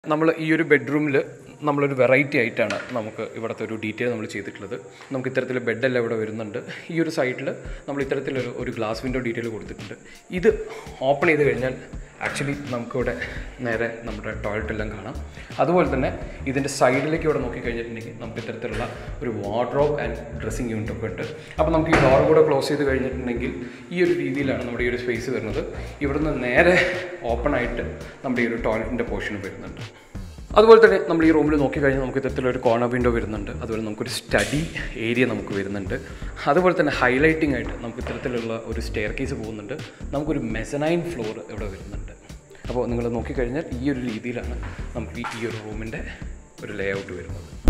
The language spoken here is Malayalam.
നമ്മൾ ഈ ഒരു ബെഡ്റൂമിൽ നമ്മളൊരു വെറൈറ്റി ആയിട്ടാണ് നമുക്ക് ഇവിടുത്തെ ഒരു ഡീറ്റെയിൽ നമ്മൾ ചെയ്തിട്ടുള്ളത് നമുക്ക് ഇത്തരത്തിൽ ബെഡെല്ലാം ഇവിടെ വരുന്നുണ്ട് ഈ ഒരു സൈഡിൽ നമ്മൾ ഇത്തരത്തിലൊരു ഒരു ഗ്ലാസ് വിൻഡോ ഡീറ്റെയിൽ കൊടുത്തിട്ടുണ്ട് ഇത് ഓപ്പൺ ചെയ്ത് കഴിഞ്ഞാൽ ആക്ച്വലി നമുക്കിവിടെ നേരെ നമ്മുടെ ടോയ്ലറ്റ് എല്ലാം കാണാം അതുപോലെ തന്നെ ഇതിൻ്റെ സൈഡിലേക്ക് ഇവിടെ നോക്കിക്കഴിഞ്ഞിട്ടുണ്ടെങ്കിൽ നമുക്ക് ഇത്തരത്തിലുള്ള ഒരു വാർഡ്രോബ് ആൻഡ് ഡ്രസ്സിങ് യൂണിറ്റ് ഒക്കെ ഉണ്ട് അപ്പോൾ നമുക്ക് ഈ ഡോർ കൂടെ ക്ലോസ് ചെയ്ത് കഴിഞ്ഞിട്ടുണ്ടെങ്കിൽ ഈ ഒരു രീതിയിലാണ് നമ്മുടെ ഈ ഒരു സ്പേസ് വരുന്നത് ഇവിടുന്ന് നേരെ ഓപ്പൺ ആയിട്ട് നമ്മുടെ ഈ ഒരു ടോയ്ലറ്റിൻ്റെ പോർഷൻ വരുന്നുണ്ട് അതുപോലെ തന്നെ നമ്മൾ ഈ റൂമിൽ നോക്കിക്കഴിഞ്ഞാൽ നമുക്ക് ഇത്തരത്തിലൊരു കോർണർ വിൻഡോ വരുന്നുണ്ട് അതുപോലെ നമുക്കൊരു സ്റ്റഡി ഏരിയ നമുക്ക് വരുന്നുണ്ട് അതുപോലെ തന്നെ ഹൈലൈറ്റിംഗ് ആയിട്ട് നമുക്ക് ഇത്തരത്തിലുള്ള ഒരു സ്റ്റെയർ കേസ് പോകുന്നുണ്ട് നമുക്കൊരു മെസനൈൻ ഫ്ലോർ ഇവിടെ വരുന്നുണ്ട് അപ്പോൾ നിങ്ങൾ നോക്കിക്കഴിഞ്ഞാൽ ഈ ഒരു രീതിയിലാണ് നമുക്ക് ഈ ഒരു റൂമിൻ്റെ ഒരു ലേ ഔട്ട് വരുന്നത്